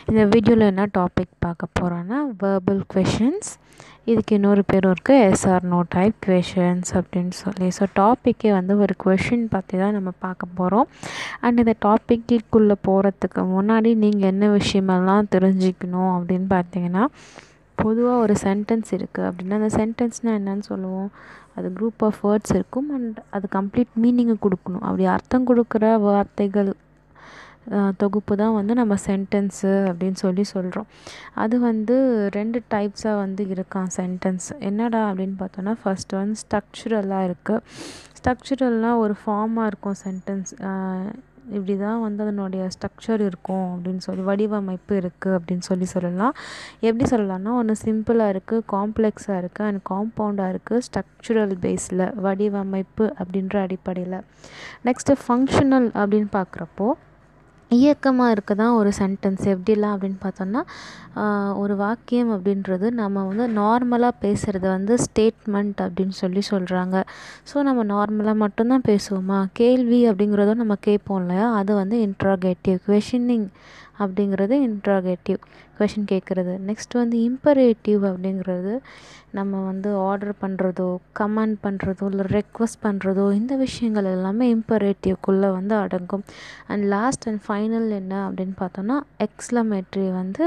இந்த வீடியோவில் என்ன டாபிக் பார்க்க போகிறோன்னா வேர்பல் கொஷின்ஸ் இதுக்கு இன்னொரு பேரும் இருக்குது எஸ்ஆர் நோ டைப் கொஷின்ஸ் அப்படின்னு சொல்லி ஸோ டாப்பிக்கே வந்து ஒரு கொஷின் பற்றி தான் நம்ம பார்க்க போகிறோம் அண்ட் இந்த டாப்பிக்குள்ளே போகிறதுக்கு முன்னாடி நீங்கள் என்ன விஷயமெல்லாம் தெரிஞ்சுக்கணும் அப்படின்னு பார்த்தீங்கன்னா பொதுவாக ஒரு சென்டென்ஸ் இருக்குது அப்படின்னா அந்த சென்டென்ஸ்னால் என்னன்னு சொல்லுவோம் அது குரூப் ஆஃப் வேர்ட்ஸ் இருக்கும் அண்ட் அது கம்ப்ளீட் மீனிங்கை கொடுக்கணும் அப்படி அர்த்தம் கொடுக்குற வார்த்தைகள் தொகுப்பு தான் வந்து நம்ம சென்டென்ஸு அப்படின்னு சொல்லி சொல்கிறோம் அது வந்து ரெண்டு டைப்ஸாக வந்து இருக்கான் சென்டென்ஸ் என்னடா அப்படின்னு பார்த்தோன்னா ஃபஸ்ட்டு வந்து ஸ்ட்ரக்சுரலாக இருக்குது ஸ்ட்ரக்சுரல்னால் ஒரு ஃபார்மாக இருக்கும் சென்டென்ஸ் இப்படி தான் வந்து அதனுடைய ஸ்ட்ரக்சர் இருக்கும் அப்படின்னு சொல்லி வடிவமைப்பு இருக்குது அப்படின்னு சொல்லி சொல்லலாம் எப்படி சொல்லலாம்னா ஒன்று சிம்பிளாக இருக்குது காம்ப்ளெக்ஸாக இருக்குது அண்ட் காம்பவுண்டாக இருக்குது ஸ்ட்ரக்சுரல் பேஸில் வடிவமைப்பு அப்படின்ற அடிப்படையில் நெக்ஸ்ட்டு ஃபங்க்ஷனல் அப்படின்னு பார்க்குறப்போ இயக்கமாக இருக்க தான் ஒரு சென்டென்ஸ் எப்படிலாம் அப்படின்னு பார்த்தோன்னா ஒரு வாக்கியம் அப்படின்றது நம்ம வந்து நார்மலாக பேசுகிறது வந்து ஸ்டேட்மெண்ட் அப்படின்னு சொல்லி சொல்கிறாங்க ஸோ நம்ம நார்மலாக மட்டும்தான் பேசுவோமா கேள்வி அப்படிங்கிறதும் நம்ம கேட்போம் இல்லையா அது வந்து இன்ட்ராகேட்டிவ் கொஷினிங் அப்படிங்கிறது இன்ட்ராகேட்டிவ் கொஷின் கேட்குறது நெக்ஸ்ட் வந்து இம்பரேட்டிவ் அப்படிங்கிறது நம்ம வந்து ஆர்டர் பண்ணுறதோ கமெண்ட் பண்ணுறதோ இல்லை ரெக்வஸ்ட் பண்ணுறதோ இந்த விஷயங்கள் எல்லாமே இம்பரேட்டிவ்க்குள்ளே வந்து அடங்கும் அண்ட் லாஸ்ட் அண்ட் ஃபைனல் என்ன அப்படின்னு பார்த்தோன்னா எக்ஸ்லமேட்ரி வந்து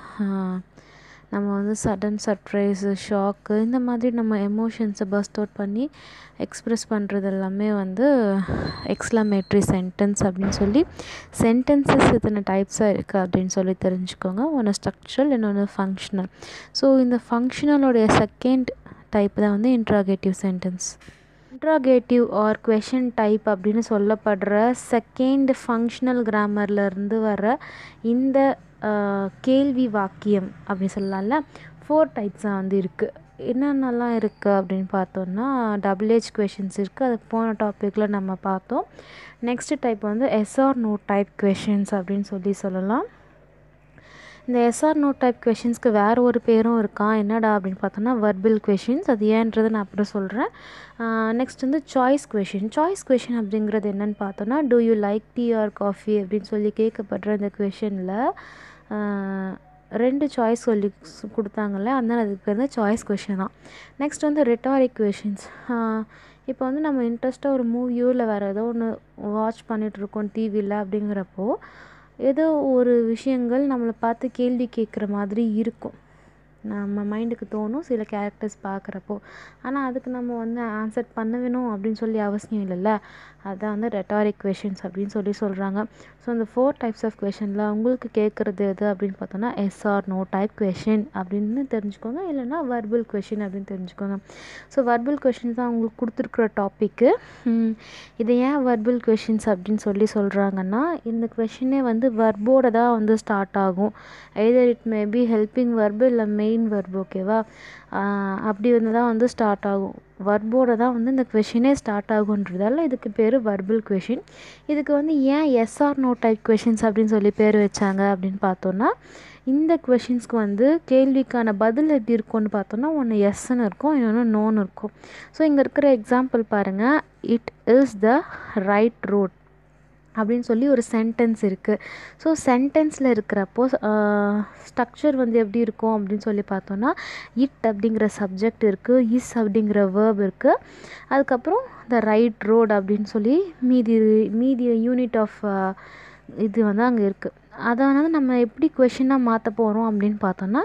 நம்ம வந்து சடன் சர்ப்ரைஸு ஷாக்கு இந்த மாதிரி நம்ம எமோஷன்ஸை பஸ்ட் அவுட் பண்ணி எக்ஸ்ப்ரெஸ் பண்ணுறது எல்லாமே வந்து எக்ஸ்லமேட்ரி சென்டென்ஸ் அப்படின்னு சொல்லி சென்டென்சஸ் இத்தனை டைப்ஸாக இருக்குது அப்படின்னு சொல்லி தெரிஞ்சுக்கோங்க ஒன்று ஸ்ட்ரக்சரல் இன்னொன்று ஃபங்க்ஷனல் ஸோ இந்த ஃபங்க்ஷனலோடைய செகண்ட் டைப் தான் வந்து interrogative sentence interrogative or question type அப்படின்னு சொல்லப்படுற செகண்ட் ஃபங்க்ஷனல் கிராமர்லேருந்து வர இந்த கேள்வி வாக்கியம் அப்படின்னு சொல்லலாம்ல ஃபோர் டைப்ஸாக வந்து இருக்குது என்னென்னலாம் இருக்குது அப்படின்னு பார்த்தோன்னா டபுள் ஏஜ் கொஷின்ஸ் இருக்குது அது போன டாப்பிக்கில் நம்ம பார்த்தோம் நெக்ஸ்ட்டு டைப் வந்து எஸ்ஆர் நோ டைப் கொஷின்ஸ் அப்படின்னு சொல்லி சொல்லலாம் இந்த எஸ்ஆர் நோ டைப் கொஷின்ஸ்க்கு வேறு ஒரு பேரும் இருக்கான் என்னடா அப்படின்னு பார்த்தோன்னா வர்பிள் கொஷின்ஸ் அது ஏன்றது நான் அப்புறம் சொல்கிறேன் நெக்ஸ்ட் வந்து சாய்ஸ் கொஷின் சாய்ஸ் கொஷின் அப்படிங்கிறது என்னென்னு பார்த்தோன்னா do you like tea or coffee அப்படின்னு சொல்லி கேட்கப்படுற இந்த கொஷினில் ரெண்டு சாய்ஸ் சொல்லி கொடுத்தாங்கல்ல அதனால் அதுக்கு பேர் வந்து சாய்ஸ் கொஷின் தான் நெக்ஸ்ட் வந்து ரெட்டாரிக் கொஷின்ஸ் இப்போ வந்து நம்ம இன்ட்ரெஸ்ட்டாக ஒரு மூவியோ இல்லை வேறு ஏதோ ஒன்று வாட்ச் பண்ணிகிட்ருக்கோம் டிவியில் அப்படிங்கிறப்போ ஏதோ ஒரு விஷயங்கள் நம்மளை பார்த்து கேள்வி கேட்குற மாதிரி இருக்கும் நம்ம மைண்டுக்கு தோணும் சில கேரக்டர்ஸ் பார்க்குறப்போ ஆனால் அதுக்கு நம்ம வந்து ஆன்சர் பண்ண வேணும் அப்படின்னு சொல்லி அவசியம் இல்லைல்ல அதான் வந்து ரெட்டாரிக் கொஷின்ஸ் அப்படின்னு சொல்லி சொல்கிறாங்க ஸோ இந்த ஃபோர் டைப்ஸ் ஆஃப் கொஷனில் உங்களுக்கு கேட்குறது எது அப்படின்னு பார்த்தோன்னா yes or no type question அப்படின்னு தெரிஞ்சுக்கோங்க இல்லைனா வர்பல் கொஷின் அப்படின்னு தெரிஞ்சுக்கோங்க ஸோ வர்பல் கொஷின்ஸ் தான் உங்களுக்கு கொடுத்துருக்குற டாப்பிக்கு இது ஏன் வர்பல் கொஷின்ஸ் அப்படின்னு சொல்லி சொல்கிறாங்கன்னா இந்த கொஷினே வந்து வர்போட தான் வந்து ஸ்டார்ட் ஆகும் either it may be helping verb இல்லை மெயின் வர்பு ஓகேவா அப்படி வந்து தான் வந்து ஸ்டார்ட் ஆகும் வர்போட தான் வந்து இந்த கொஷினே ஸ்டார்ட் ஆகுன்றதால இதுக்கு பேர் வர்பல் கொஷின் இதுக்கு வந்து ஏன் எஸ்ஆர் நோ டைப் கொஷின்ஸ் அப்படின்னு சொல்லி பேர் வச்சாங்க அப்படின்னு பார்த்தோன்னா இந்த கொஷின்ஸ்க்கு வந்து கேள்விக்கான பதில் எப்படி இருக்கும்னு பார்த்தோன்னா ஒன்று எஸ்ன்னு இருக்கும் இன்னொன்று நோன்னு இருக்கும் ஸோ இங்கே இருக்கிற எக்ஸாம்பிள் பாருங்கள் it is the right road அப்படின்னு சொல்லி ஒரு சென்டென்ஸ் இருக்குது ஸோ சென்டென்ஸில் இருக்கிறப்போ ஸ்ட்ரக்சர் வந்து எப்படி இருக்கும் அப்படின்னு சொல்லி பார்த்தோன்னா இட் அப்படிங்கிற சப்ஜெக்ட் இருக்குது இஸ் அப்படிங்கிற வேர்ப் இருக்குது அதுக்கப்புறம் த ரைட் ரோட் அப்படின்னு சொல்லி மீதி மீதி யூனிட் ஆஃப் இது வந்து அங்கே இருக்குது அதை வந்து நம்ம எப்படி கொஷினாக மாற்ற போகிறோம் அப்படின்னு பார்த்தோன்னா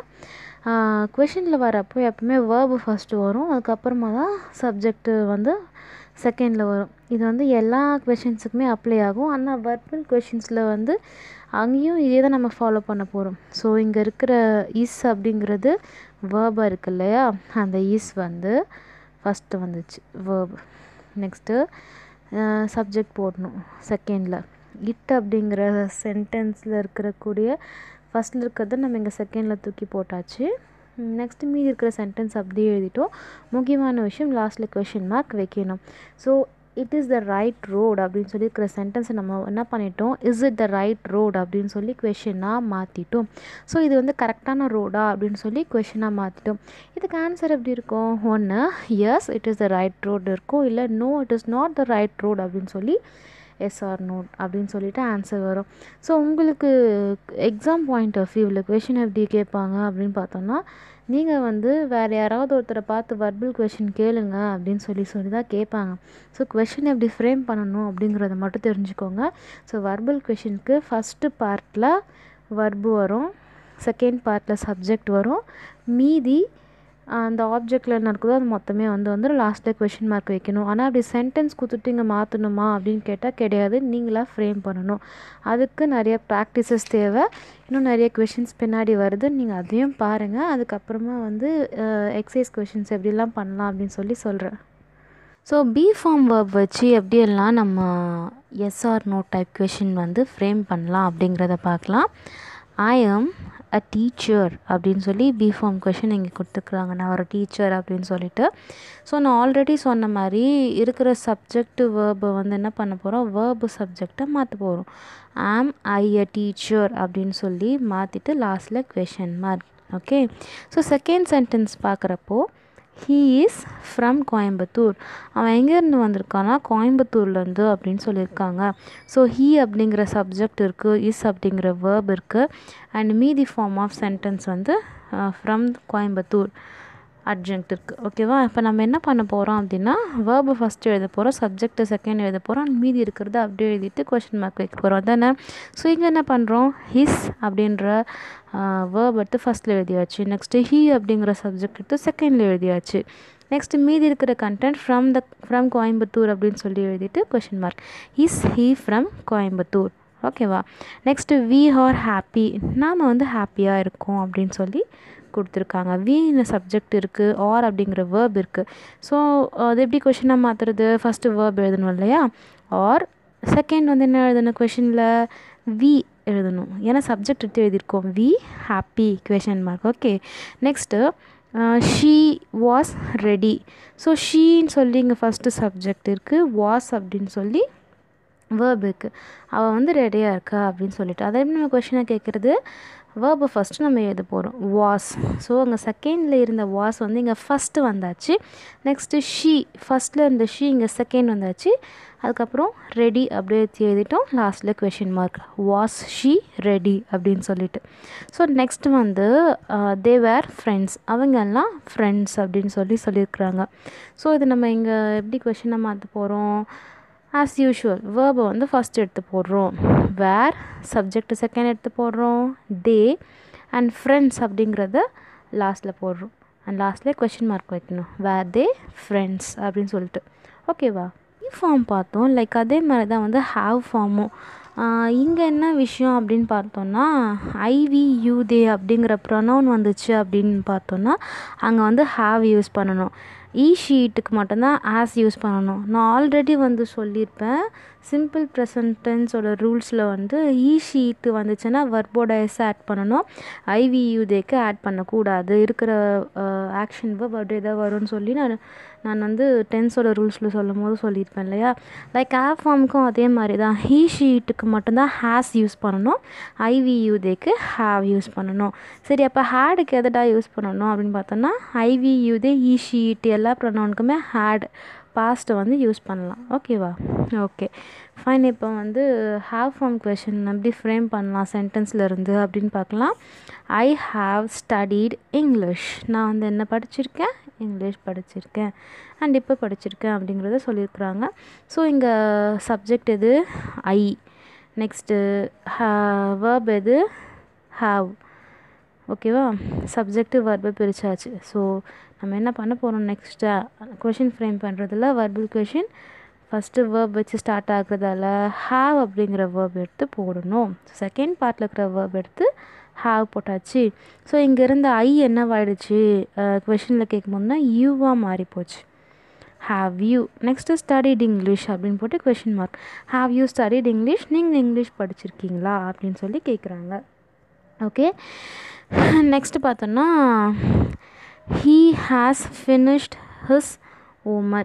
கொஷினில் வரப்போ எப்பவுமே வேர்பு ஃபஸ்ட்டு வரும் அதுக்கப்புறமா தான் சப்ஜெக்ட்டு வந்து செகண்டில் வரும் இது வந்து எல்லா கொஷின்ஸுக்குமே அப்ளை ஆகும் ஆனால் வர்பல் கொஷின்ஸில் வந்து அங்கேயும் இதே தான் நம்ம ஃபாலோ பண்ண போகிறோம் ஸோ இங்கே இருக்கிற இஸ் அப்படிங்கிறது வேர்பாக இருக்கு இல்லையா அந்த இஸ் வந்து ஃபஸ்ட்டு வந்துச்சு வேர்ப் நெக்ஸ்ட்டு சப்ஜெக்ட் போடணும் செகண்டில் இட் அப்படிங்கிற சென்டென்ஸில் இருக்கக்கூடிய ஃபஸ்ட்டில் இருக்கிறத நம்ம இங்கே செகண்டில் தூக்கி போட்டாச்சு நெக்ஸ்ட்டு மீதி இருக்கிற சென்டென்ஸ் அப்படியே எழுதிட்டோம் முக்கியமான விஷயம் லாஸ்ட்டில் கொஷின் மார்க் வைக்கணும் so it is the right road அப்படின்னு சொல்லி இருக்கிற சென்டென்ஸை நம்ம என்ன பண்ணிட்டோம் is it the right road அப்படின்னு சொல்லி கொஷினாக மாற்றிட்டோம் ஸோ இது வந்து கரெக்டான ரோடா அப்படின்னு சொல்லி கொஷினாக மாற்றிட்டோம் இதுக்கு ஆன்சர் எப்படி இருக்கும் ஒன்று yes it is the right road இருக்கும் இல்லை no it is not the right road அப்படின்னு சொல்லி எஸ்ஆர் நோட் அப்படின்னு சொல்லிட்டு ஆன்சர் வரும் ஸோ உங்களுக்கு எக்ஸாம் பாயிண்ட் ஆஃப் வியூவில் கொஷின் எப்படி கேட்பாங்க அப்படின்னு பார்த்தோம்னா நீங்கள் வந்து வேறு யாராவது ஒருத்தரை பார்த்து வர்பல் கொஷின் கேளுங்க அப்படின்னு சொல்லி சொல்லி தான் கேட்பாங்க ஸோ கொஷின் எப்படி ஃப்ரேம் பண்ணணும் அப்படிங்கிறத மட்டும் தெரிஞ்சுக்கோங்க ஸோ வர்பல் கொஷினுக்கு ஃபஸ்ட்டு பார்ட்டில் வர்பு வரும் செகண்ட் பார்ட்டில் சப்ஜெக்ட் வரும் மீதி அந்த ஆப்ஜெக்டில் என்ன இருக்குதோ அது மொத்தமே வந்து வந்து லாஸ்ட்டில் கொஷின் மார்க் வைக்கணும் ஆனால் அப்படி சென்டென்ஸ் கொடுத்துட்டு இங்கே மாற்றணுமா அப்படின்னு கேட்டால் கிடையாது நீங்களாக ஃப்ரேம் பண்ணணும் அதுக்கு நிறைய ப்ராக்டிசஸ் தேவை இன்னும் நிறைய கொஷின்ஸ் பின்னாடி வருது நீங்கள் அதையும் பாருங்கள் அதுக்கப்புறமா வந்து எக்ஸசைஸ் கொஷின்ஸ் எப்படிலாம் பண்ணலாம் அப்படின்னு சொல்லி சொல்கிறேன் ஸோ பி ஃபார்ம் வேர்ப் வச்சு எப்படியெல்லாம் நம்ம எஸ்ஆர் நோ டைப் கொஷின் வந்து ஃப்ரேம் பண்ணலாம் அப்படிங்கிறத பார்க்கலாம் ஐ எம் அ டீச்சர் அப்படின்னு சொல்லி பி ஃபார்ம் கொஷின் இங்கே கொடுத்துக்குறாங்க நான் ஒரு டீச்சர் அப்படின்னு சொல்லிட்டு ஸோ நான் ஆல்ரெடி சொன்ன மாதிரி இருக்கிற சப்ஜெக்ட் வேர்பை வந்து என்ன பண்ண போகிறோம் வேர்பு சப்ஜெக்டை மாற்ற போகிறோம் ஆம் ஐ அ டீச்சர் அப்படின்னு சொல்லி மாற்றிட்டு லாஸ்ட்டில் question mark okay so second sentence பார்க்குறப்போ ஹீ இஸ் ஃப்ரம் கோயம்புத்தூர் அவன் எங்கேருந்து வந்திருக்கானா கோயம்புத்தூர்லேருந்து அப்படின்னு சொல்லியிருக்காங்க ஸோ ஹீ அப்படிங்கிற சப்ஜெக்ட் இருக்குது இஸ் அப்படிங்கிற வேர்ப் இருக்குது அண்ட் மீதி ஃபார்ம் ஆஃப் சென்டென்ஸ் வந்து ஃப்ரம் கோயம்புத்தூர் அட்ஜெக்ட் இருக்குது ஓகேவா இப்போ நம்ம என்ன பண்ண போகிறோம் அப்படின்னா வேர்பு ஃபஸ்ட்டு எழுத போகிறோம் சப்ஜெக்ட்டு செகண்ட் எழுத போகிறோம் மீதி இருக்கிறத அப்படியே எழுதிட்டு கொஷின் மார்க் வைக்க போகிறோம் தானே ஸோ இங்கே என்ன பண்ணுறோம் ஹிஸ் அப்படின்ற வேர்ப் எடுத்து ஃபஸ்ட்டில் எழுதியாச்சு நெக்ஸ்ட்டு ஹீ அப்படிங்கிற சப்ஜெக்ட் எடுத்து செகண்டில் எழுதியாச்சு நெக்ஸ்ட் மீதி இருக்கிற content from the from Coimbatore அப்படின்னு சொல்லி எழுதிட்டு question mark is he from Coimbatore ஓகேவா நெக்ஸ்ட்டு வி ஆர் ஹாப்பி நாம் வந்து ஹாப்பியாக இருக்கோம் அப்படின்னு சொல்லி கொடுத்துருக்காங்க வீன சப்ஜெக்ட் இருக்குது ஆர் அப்படிங்கிற வேர்ப் இருக்குது ஸோ அது எப்படி கொஷினாக மாற்றுறது ஃபஸ்ட்டு வேர்ப் எழுதணும் இல்லையா ஆர் செகண்ட் வந்து என்ன எழுதணும் கொஷினில் வி எழுதணும் ஏன்னா சப்ஜெக்ட் எடுத்து எழுதியிருக்கோம் we happy question mark okay next she was ready so ஷீன்னு சொல்லி இங்கே ஃபஸ்ட்டு சப்ஜெக்ட் இருக்குது வாஸ் அப்படின்னு சொல்லி வேர்ப் இருக்குது அவள் வந்து ரெடியாக இருக்கா அப்படின்னு சொல்லிட்டு அதை எப்படி நம்ம கொஷினாக கேட்குறது வேர்பை ஃபஸ்ட்டு நம்ம எழுத போகிறோம் வாஸ் ஸோ அங்கே செகண்டில் இருந்த வாஸ் வந்து இங்கே ஃபஸ்ட்டு வந்தாச்சு நெக்ஸ்ட்டு ஷீ ஃபஸ்ட்டில் இருந்த ஷீ இங்கே செகண்ட் வந்தாச்சு அதுக்கப்புறம் ரெடி அப்படியே எழுதிட்டோம் லாஸ்ட்டில் question mark was she ready அப்படின்னு சொல்லிட்டு ஸோ நெக்ஸ்ட் வந்து தே வேர் ஃப்ரெண்ட்ஸ் அவங்கெல்லாம் ஃப்ரெண்ட்ஸ் அப்படின்னு சொல்லி சொல்லியிருக்கிறாங்க ஸோ இது நம்ம இங்கே எப்படி கொஷினை மாற்ற போகிறோம் ஆஸ் யூஷுவல் வேர்பை வந்து ஃபஸ்ட் எடுத்து போடுறோம் வேர் சப்ஜெக்ட் செகண்ட் எடுத்து போடுறோம் தே அண்ட் ஃப்ரெண்ட்ஸ் அப்படிங்கிறத லாஸ்ட்டில் போடுறோம் அண்ட் லாஸ்ட்லேயே கொஷின் மார்க் வைக்கணும் வேர் தே ஃப்ரெண்ட்ஸ் அப்படின்னு சொல்லிட்டு ஓகேவா ஃபார்ம் பார்த்தோம் லைக் அதே மாதிரி தான் வந்து ஹாவ் ஃபார்மும் இங்கே என்ன விஷயம் அப்படின்னு பார்த்தோன்னா ஐவி யூ தே அப்படிங்கிற ப்ரொனவுன் வந்துச்சு அப்படின்னு பார்த்தோன்னா அங்கே வந்து ஹாவ் யூஸ் பண்ணணும் இ ஷீட்டுக்கு மட்டும்தான் ஆஸ் யூஸ் பண்ணணும் நான் ஆல்ரெடி வந்து சொல்லியிருப்பேன் சிம்பிள் ப்ரெசன்ட் டென்ஸோட ரூல்ஸில் வந்து இ ஷீட்டு வந்துச்சுன்னா வர்போட எஸ் ஆட் பண்ணணும் ஐவியூதேக்கு ஆட் பண்ணக்கூடாது இருக்கிற ஆக்ஷன் வேர்ப் அப்படி எதாவது வரும்னு சொல்லி நான் நான் வந்து டென்ஸோட ரூல்ஸில் சொல்லும் போது சொல்லியிருப்பேன் இல்லையா லைக் ஆப் ஃபார்முக்கும் அதே மாதிரி தான் ஹீ ஷீட்டுக்கு மட்டும்தான் ஹேஸ் யூஸ் பண்ணணும் ஐவியூதேக்கு ஹாவ் யூஸ் பண்ணணும் சரி அப்போ ஹேடுக்கு எதடா யூஸ் பண்ணணும் அப்படின்னு பார்த்தோன்னா ஐவியூதே இ ஷீட் எல்லா ப்ரொனவுனுக்குமே ஹேட் பாஸ்ட்டை வந்து யூஸ் பண்ணலாம் ஓகேவா ஓகே ஃபைன் இப்போ வந்து ஹாவ் ஃபார்ம் கொஷின் எப்படி ஃப்ரேம் பண்ணலாம் சென்டென்ஸில் இருந்து அப்படின்னு பார்க்கலாம் ஐ ஹாவ் ஸ்டடீட் இங்கிலீஷ் நான் வந்து என்ன படிச்சிருக்கேன் இங்கிலீஷ் படிச்சிருக்கேன் அண்ட் இப்போ படிச்சிருக்கேன் அப்படிங்கிறத சொல்லியிருக்கிறாங்க ஸோ இங்கே சப்ஜெக்ட் எது ஐ நெக்ஸ்ட்டு வேர்ப் எது ஹாவ் ஓகேவா சப்ஜெக்ட்டு வர்பை பிரித்தாச்சு ஸோ நம்ம என்ன பண்ண போகிறோம் நெக்ஸ்ட்டு கொஷின் ஃப்ரேம் பண்ணுறதுல வர்பல் கொஷின் ஃபஸ்ட்டு வேர்ப் வச்சு ஸ்டார்ட் ஆகுறதால ஹாவ் அப்படிங்கிற வேர்ப் எடுத்து போடணும் செகண்ட் பார்ட்டில் இருக்கிற வேர்ப் எடுத்து ஹாவ் போட்டாச்சு ஸோ இங்கே இருந்த ஐ என்னவாயிடுச்சு கொஷினில் கேட்கும்போதுனா யூவாக மாறி போச்சு have you next studied English அப்படின்னு போட்டு question mark have you studied English நீங்கள் இங்கிலீஷ் படிச்சிருக்கீங்களா அப்படின்னு சொல்லி கேட்குறாங்க ஓகே நெக்ஸ்ட்டு பார்த்தோன்னா he has finished his homework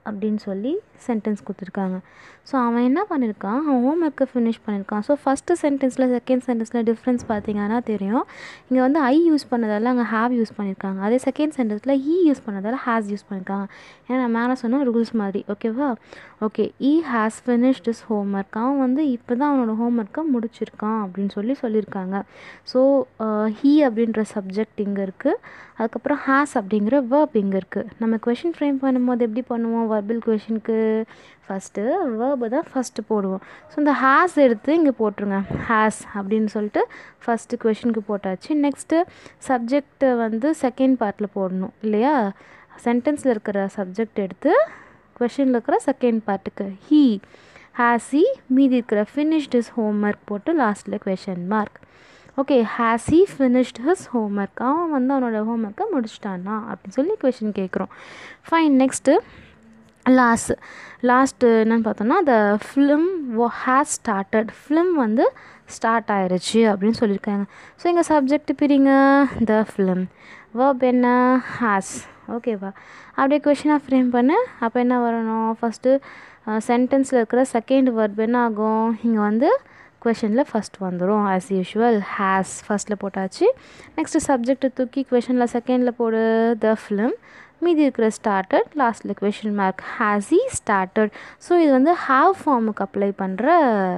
அப்படின்னு சொல்லி சென்டென்ஸ் கொடுத்துருக்காங்க ஸோ அவன் என்ன பண்ணியிருக்கான் அவன் ஹோம் ஒர்க்கை ஃபினிஷ் பண்ணியிருக்கான் ஸோ ஃபஸ்ட்டு சென்டென்ஸில் செகண்ட் சென்டென்ஸில் டிஃப்ரென்ஸ் பார்த்தீங்கன்னா தெரியும் இங்கே வந்து ஐ யூஸ் பண்ணதால் அங்கே ஹாவ் யூஸ் பண்ணியிருக்காங்க அதே செகண்ட் சென்டென்ஸில் ஈ யூஸ் பண்ணதால் ஹேஸ் யூஸ் பண்ணியிருக்காங்க ஏன்னா நான் மேலே சொன்ன ரூல்ஸ் மாதிரி ஓகேவா okay he has finished is homework அவன் வந்து இப்போ தான் அவனோட ஹோம் ஒர்க்கை முடிச்சிருக்கான் அப்படின்னு சொல்லி சொல்லியிருக்காங்க ஸோ ஹீ அப்படின்ற சப்ஜெக்ட் இங்கே இருக்குது அதுக்கப்புறம் ஹேஸ் அப்படிங்கிற வேர்ப் இங்கே இருக்குது நம்ம கொஷின் ஃப்ரேம் பண்ணும்போது எப்படி பண்ணுவோம் வர்பல் கொஷினுக்கு ஃபஸ்ட்டு வேர்பை தான் ஃபஸ்ட்டு போடுவோம் ஸோ இந்த ஹேஸ் எடுத்து இங்கே போட்டுருங்க ஹேஸ் அப்படின்னு சொல்லிட்டு ஃபஸ்ட்டு கொஷினுக்கு போட்டாச்சு நெக்ஸ்ட்டு சப்ஜெக்டை வந்து செகண்ட் பார்ட்டில் போடணும் இல்லையா சென்டென்ஸில் இருக்கிற சப்ஜெக்ட் எடுத்து கொஷினில் இருக்கிற செகண்ட் பார்ட்டுக்கு ஹீ ஹேஸ் ஹி மீதி இருக்கிற ஃபினிஷ்ட் இஸ் ஹோம் ஒர்க் போட்டு லாஸ்ட்டில் question mark okay has he finished his homework அவன் வந்து அவனோட ஹோம் ஒர்க்கை முடிச்சிட்டானா அப்படின்னு சொல்லி கொஷின் கேட்குறோம் ஃபைன் நெக்ஸ்ட்டு லாஸ்ட் லாஸ்ட்டு என்னென்னு பார்த்தோன்னா the film has started film வந்து ஸ்டார்ட் ஆயிருச்சு அப்படின்னு சொல்லியிருக்காங்க ஸோ இங்கே சப்ஜெக்ட் பிரிங்க த ஃபிலிம் வேர்ப் என்ன ஹேஸ் ஓகேவா அப்படியே கொஷினாக ஃப்ரேம் பண்ணு அப்போ என்ன வரணும் ஃபஸ்ட்டு சென்டென்ஸில் இருக்கிற செகண்ட் வேர்ப் என்ன ஆகும் இங்கே வந்து கொஷனில் ஃபஸ்ட் வந்துடும் ஆஸ் யூஷுவல் ஹேஸ் ஃபஸ்ட்டில் போட்டாச்சு நெக்ஸ்ட்டு சப்ஜெக்டை தூக்கி கொஷனில் செகண்டில் போடு த ஃபிலிம் மீதி இருக்கிற ஸ்டார்டட் லாஸ்ட்டில் question mark has he started so இது வந்து ஹாவ் ஃபார்முக்கு அப்ளை பண்ணுற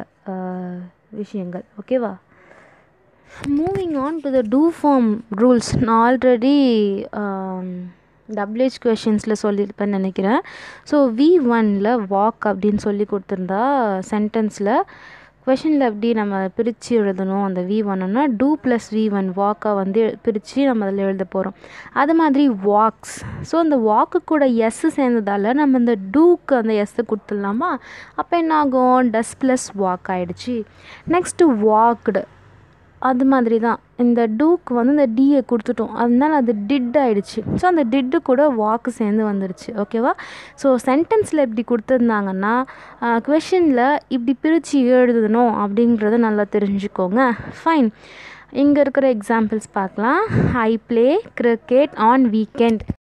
விஷயங்கள் ஓகேவா moving on to the do form rules நான் ஆல்ரெடி டபிள்யூஹெச் கொஷின்ஸில் சொல்லியிருப்பேன்னு நினைக்கிறேன் ஸோ வி ஒனில் வாக் அப்படின்னு சொல்லி கொடுத்துருந்தா சென்டென்ஸில் கொஷனில் எப்படி நம்ம பிரித்து எழுதணும் அந்த வி ஒன்னுன்னா டூ ப்ளஸ் வி ஒன் வாக்கை வந்து பிரித்து நம்ம அதில் எழுத போகிறோம் அது மாதிரி வாக்ஸ் ஸோ அந்த வாக்கு கூட எஸ்ஸு சேர்ந்ததால் நம்ம இந்த டூக்கு அந்த எஸ்ஸை கொடுத்துடலாமா அப்போ என்ன ஆகும் டஸ் ப்ளஸ் வாக் ஆகிடுச்சு நெக்ஸ்ட்டு வாக்டு அது மாதிரி தான் இந்த டூக்கு வந்து இந்த டியை கொடுத்துட்டோம் அதனால அது டிட் ஆகிடுச்சு ஸோ அந்த டிட்டு கூட வாக்கு சேர்ந்து வந்துடுச்சு ஓகேவா ஸோ சென்டென்ஸில் இப்படி கொடுத்துருந்தாங்கன்னா கொஷனில் இப்படி பிரித்து எழுதணும் அப்படின்றத நல்லா தெரிஞ்சுக்கோங்க ஃபைன் இங்கே இருக்கிற எக்ஸாம்பிள்ஸ் பார்க்கலாம் I play cricket on weekend